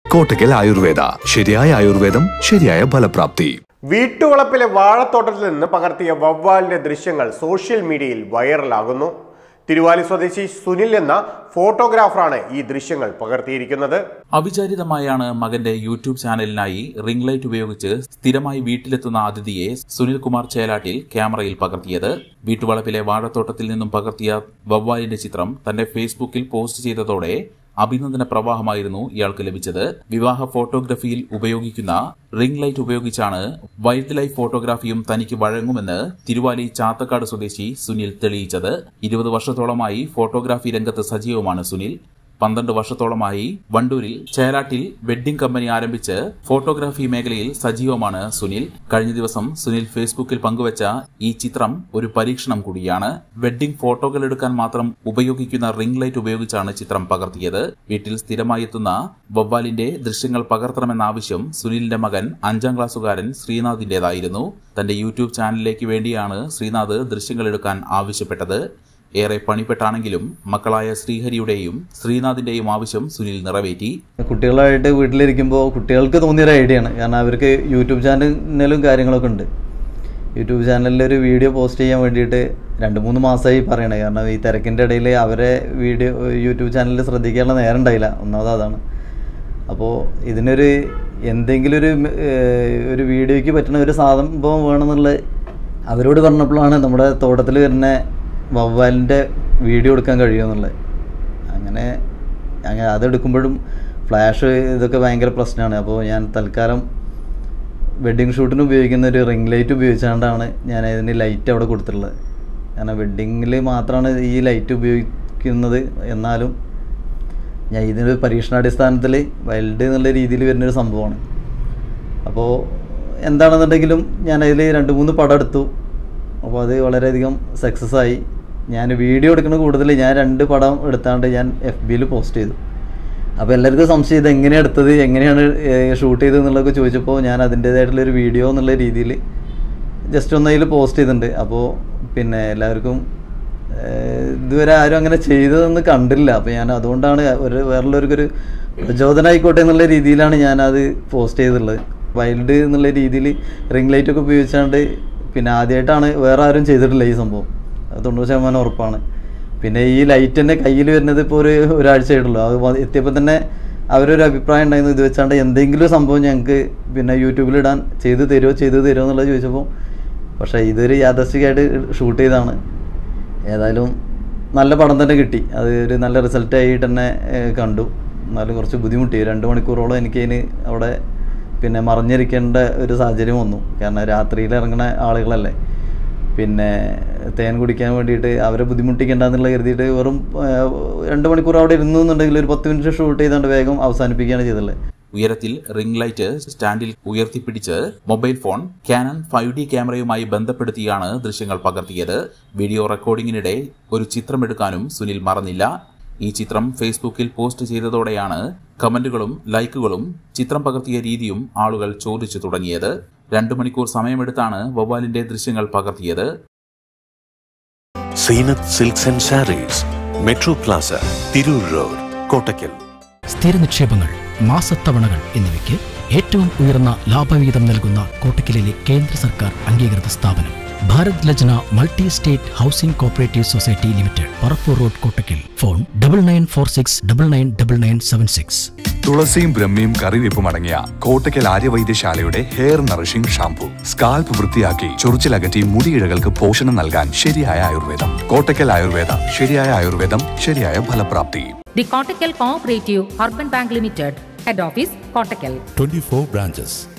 കോട്ടക്കൽ ആയുർവേദ ശരിയായ ആയുർവേദം ശരിയായ ഫലപ്രാപ്തി വീട്ടുവളപ്പിലെ വാഴത്തോട്ടത്തിൽ നിന്ന് പകർത്തിയ വവ്വാലിന്റെ ദൃശ്യങ്ങൾ സോഷ്യൽ മീഡിയയിൽ വൈറലാകുന്നു തിരുവാലി സ്വദേശി സുനിൽ എന്ന ഫോട്ടോഗ്രാഫറാണ് ഈ ദൃശ്യങ്ങൾ പകർത്തിയിരിക്കുന്നത് അവിചാരിതമായാണ് മകന്റെ യൂട്യൂബ് ചാനലിനായി റിംഗ് ലൈറ്റ് ഉപയോഗിച്ച് സ്ഥിരമായി വീട്ടിലെത്തുന്ന അതിഥിയെ സുനിൽകുമാർ ചേലാട്ടിൽ ക്യാമറയിൽ പകർത്തിയത് വീട്ടുവളപ്പിലെ വാഴത്തോട്ടത്തിൽ നിന്നും പകർത്തിയ വവ്വാലിന്റെ ചിത്രം തന്റെ ഫേസ്ബുക്കിൽ പോസ്റ്റ് ചെയ്തതോടെ അഭിനന്ദന പ്രവാഹമായിരുന്നു ഇയാൾക്ക് ലഭിച്ചത് വിവാഹ ഫോട്ടോഗ്രഫിയിൽ ഉപയോഗിക്കുന്ന റിംഗ് ലൈറ്റ് ഉപയോഗിച്ചാണ് വൈൽഡ് ലൈഫ് ഫോട്ടോഗ്രാഫിയും തനിക്ക് വഴങ്ങുമെന്ന് തിരുവാലി ചാത്തക്കാട് സ്വദേശി സുനിൽ തെളിയിച്ചത് ഇരുപത് വർഷത്തോളമായി ഫോട്ടോഗ്രാഫി രംഗത്ത് സജീവമാണ് സുനിൽ പന്ത്രണ്ട് വർഷത്തോളമായി വണ്ടൂരിൽ ചേലാട്ടിൽ വെഡ്ഡിംഗ് കമ്പനി ആരംഭിച്ച് ഫോട്ടോഗ്രാഫി മേഖലയിൽ സജീവമാണ് സുനിൽ കഴിഞ്ഞ ദിവസം സുനിൽ ഫേസ്ബുക്കിൽ പങ്കുവച്ച ഈ ചിത്രം ഒരു പരീക്ഷണം കൂടിയാണ് വെഡ്ഡിംഗ് ഫോട്ടോകൾ എടുക്കാൻ മാത്രം ഉപയോഗിക്കുന്ന റിംഗ് ലൈറ്റ് ഉപയോഗിച്ചാണ് ചിത്രം പകർത്തിയത് വീട്ടിൽ സ്ഥിരമായി എത്തുന്ന വവ്വാലിന്റെ ദൃശ്യങ്ങൾ പകർത്തണമെന്ന ആവശ്യം സുനിലിന്റെ മകൻ അഞ്ചാം ക്ലാസ്സുകാരൻ ശ്രീനാഥിന്റേതായിരുന്നു തന്റെ യൂട്യൂബ് ചാനലിലേക്ക് വേണ്ടിയാണ് ശ്രീനാഥ് ദൃശ്യങ്ങൾ എടുക്കാൻ ആവശ്യപ്പെട്ടത് ഏറെ പണിപ്പെട്ടാണെങ്കിലും മക്കളായ ശ്രീഹരിയുടെയും ശ്രീനാഥിന്റെയും ആവശ്യം സുനിൽ നിറവേറ്റി കുട്ടികളായിട്ട് വീട്ടിലിരിക്കുമ്പോൾ കുട്ടികൾക്ക് തോന്നിയൊരു ഐഡിയ ആണ് കാരണം അവർക്ക് യൂട്യൂബ് ചാനലും കാര്യങ്ങളൊക്കെ ഉണ്ട് യൂട്യൂബ് ചാനലിൽ ഒരു വീഡിയോ പോസ്റ്റ് ചെയ്യാൻ വേണ്ടിയിട്ട് രണ്ട് മൂന്ന് മാസമായി പറയണേ കാരണം ഈ തിരക്കിൻ്റെ ഇടയിൽ അവരെ വീഡിയോ യൂട്യൂബ് ചാനലിൽ ശ്രദ്ധിക്കാനുള്ള നേരം ഉണ്ടായില്ല ഒന്നാമത് അതാണ് അപ്പോൾ ഇതിനൊരു എന്തെങ്കിലും ഒരു ഏഹ്, ഒരു വീഡിയോയ്ക്ക് പറ്റുന്ന ഒരു സംഭവം വേണമെന്നുള്ള അവരോട് പറഞ്ഞപ്പോഴാണ് നമ്മുടെ തോട്ടത്തിൽ വരുന്ന വവ്വാലിൻ്റെ വീഡിയോ എടുക്കാൻ കഴിയുമെന്നുള്ളത് അങ്ങനെ അങ്ങനെ അതെടുക്കുമ്പോഴും ഫ്ലാഷ് ഇതൊക്കെ ഭയങ്കര പ്രശ്നമാണ് അപ്പോൾ ഞാൻ തൽക്കാലം വെഡ്ഡിങ് ഷൂട്ടിന് ഉപയോഗിക്കുന്ന ഒരു റിംഗ് ലൈറ്റ് ഉപയോഗിച്ചുകൊണ്ടാണ് ഞാൻ ഇതിന് ലൈറ്റ് അവിടെ കൊടുത്തിട്ടുള്ളത് കാരണം വെഡ്ഡിങ്ങിൽ മാത്രമാണ് ഈ ലൈറ്റ് ഉപയോഗിക്കുന്നത് എന്നാലും ഞാൻ ഇതിനൊരു പരീക്ഷണാടിസ്ഥാനത്തിൽ വൈൽഡ് എന്നുള്ള രീതിയിൽ വരുന്നൊരു സംഭവമാണ് അപ്പോൾ എന്താണെന്നുണ്ടെങ്കിലും ഞാൻ അതിൽ രണ്ട് മൂന്ന് പടം എടുത്തു അപ്പോൾ അത് വളരെയധികം സക്സസ് ആയി ഞാൻ വീഡിയോ എടുക്കുന്ന കൂടുതൽ ഞാൻ രണ്ട് പടം എടുത്താണ്ട് ഞാൻ എഫ് ബിയിൽ പോസ്റ്റ് ചെയ്തു അപ്പോൾ എല്ലാവർക്കും സംശയം ഇത് എങ്ങനെയാണ് എടുത്തത് എങ്ങനെയാണ് ഷൂട്ട് ചെയ്തത് എന്നുള്ളതൊക്കെ ചോദിച്ചപ്പോൾ ഞാൻ അതിൻ്റേതായിട്ടുള്ളൊരു വീഡിയോ എന്നുള്ള രീതിയിൽ ജസ്റ്റ് ഒന്ന് അതിൽ പോസ്റ്റ് ചെയ്തിട്ടുണ്ട് അപ്പോൾ പിന്നെ എല്ലാവർക്കും ഏഹ്, ഇതുവരെ ആരും അങ്ങനെ ചെയ്തതെന്ന് കണ്ടില്ല അപ്പോൾ ഞാൻ അതുകൊണ്ടാണ് ഒരു വേറുള്ളവർക്കൊരു പ്രചോദനമായിക്കോട്ടെ എന്നുള്ള രീതിയിലാണ് ഞാനത് പോസ്റ്റ് ചെയ്തിട്ടുള്ളത് വൈൽഡ് എന്നുള്ള രീതിയിൽ റിംഗ് ലൈറ്റ് ഒക്കെ ഉപയോഗിച്ചാണ്ട് പിന്നെ ആദ്യമായിട്ടാണ് വേറെ ആരും ചെയ്തിട്ടില്ല ഈ സംഭവം അത് തൊണ്ണൂറ് ശതമാനം ഉറപ്പാണ് പിന്നെ ഈ ലൈറ്റ് തന്നെ കയ്യിൽ വരുന്നത് ഇപ്പോൾ ഒരു ഒരാഴ്ച ആയിട്ടുള്ളൂ അത് വ- എത്തിയപ്പോൾ തന്നെ അവരൊരു അഭിപ്രായം ഉണ്ടായിരുന്നു ഇത് വെച്ചാണ്ട് എന്തെങ്കിലും ഒരു സംഭവം ഞങ്ങൾക്ക് പിന്നെ യൂട്യൂബിലിടാൻ ചെയ്ത് തരുമോ ചെയ്ത് തരുമോ എന്നുള്ളത് ചോദിച്ചപ്പോൾ പക്ഷേ ഇതൊരു യാദർശികമായിട്ട് ഷൂട്ട് ചെയ്താണ് ഏതായാലും നല്ല പടം തന്നെ കിട്ടി അത് ഒരു നല്ല റിസൾട്ട് ആയിട്ട് തന്നെ ഏഹ്, കണ്ടു എന്നാലും കുറച്ച് ബുദ്ധിമുട്ടി രണ്ട് മണിക്കൂറോളം എനിക്കതിന് അവിടെ പിന്നെ മറിഞ്ഞിരിക്കേണ്ട ഒരു സാഹചര്യം വന്നു കാരണം രാത്രിയിൽ ഇറങ്ങുന്ന ആളുകളല്ലേ പിന്നെ തേൻ കുടിക്കാൻ വേണ്ടിയിട്ട് അവരെ ബുദ്ധിമുട്ടിക്കേണ്ടെന്നുള്ള കരുതിയിട്ട് വെറും ഏഹ്, രണ്ട് മണിക്കൂർ അവിടെ ഇരുന്നു എന്നുണ്ടെങ്കിൽ ഒരു പത്ത് മിനിറ്റ് ഷൂട്ട് ചെയ്താണ്ട് വേഗം അവസാനിപ്പിക്കുകയാണ് ചെയ്തത് ഉയരത്തിൽ റിംഗ് ലൈറ്റ് സ്റ്റാൻഡിൽ ഉയർത്തിപ്പിടിച്ച് mobile phone Canon five D ക്യാമറയുമായി ബന്ധപ്പെടുത്തിയാണ് ദൃശ്യങ്ങൾ പകർത്തിയത് വീഡിയോ റെക്കോർഡിംഗിനിടെ ഒരു ചിത്രമെടുക്കാനും സുനിൽ മറന്നില്ല ഈ ചിത്രം ഫേസ്ബുക്കിൽ പോസ്റ്റ് ചെയ്തതോടെയാണ് കമന്റുകളും ലൈക്കുകളും ചിത്രം പകർത്തിയ രീതിയും ആളുകൾ ചോദിച്ചു തുടങ്ങിയത് രണ്ടു മണിക്കൂർ സമയമെടുത്താണ് വവ്വാലിന്റെ ദൃശ്യങ്ങൾ പകർത്തിയത് Zeenath silks and sarees metro plaza Tirur road Kottakkal സ്ഥിര നിക്ഷേപങ്ങൾ മാസത്തവണകൾ എന്നിവയ്ക്ക് ഏറ്റവും ഉയർന്ന ലാഭവിഹിതം നൽകുന്ന കോട്ടക്കലിലെ കേന്ദ്ര സർക്കാർ അംഗീകൃത സ്ഥാപനം Bharat Lajna multi state housing cooperative society limited Parappur road Kottakkal phone double nine four six double nine double nine seven six തുളസിയും ബ്രഹ്മയും കറിവേപ്പും അടങ്ങിയ കോട്ടക്കൽ ആര്യവൈദ്യശാലയുടെ ഹെയർ നറിഷിംഗ് ഷാംപൂ സ്കാൽപ്പ് വൃത്തിയാക്കി ചൊറിച്ചിലകറ്റി മുടിയിഴകൾക്ക് പോഷണം നൽകാൻ ശരിയായ ആയുർവേദം കോട്ടക്കൽ ആയുർവേദ ശരിയായ ആയുർവേദം ശരിയായ ഫലപ്രാപ്തി The Kottakkal Cooperative Urban Bank Limited, Head Office, Kottakkal. 24 branches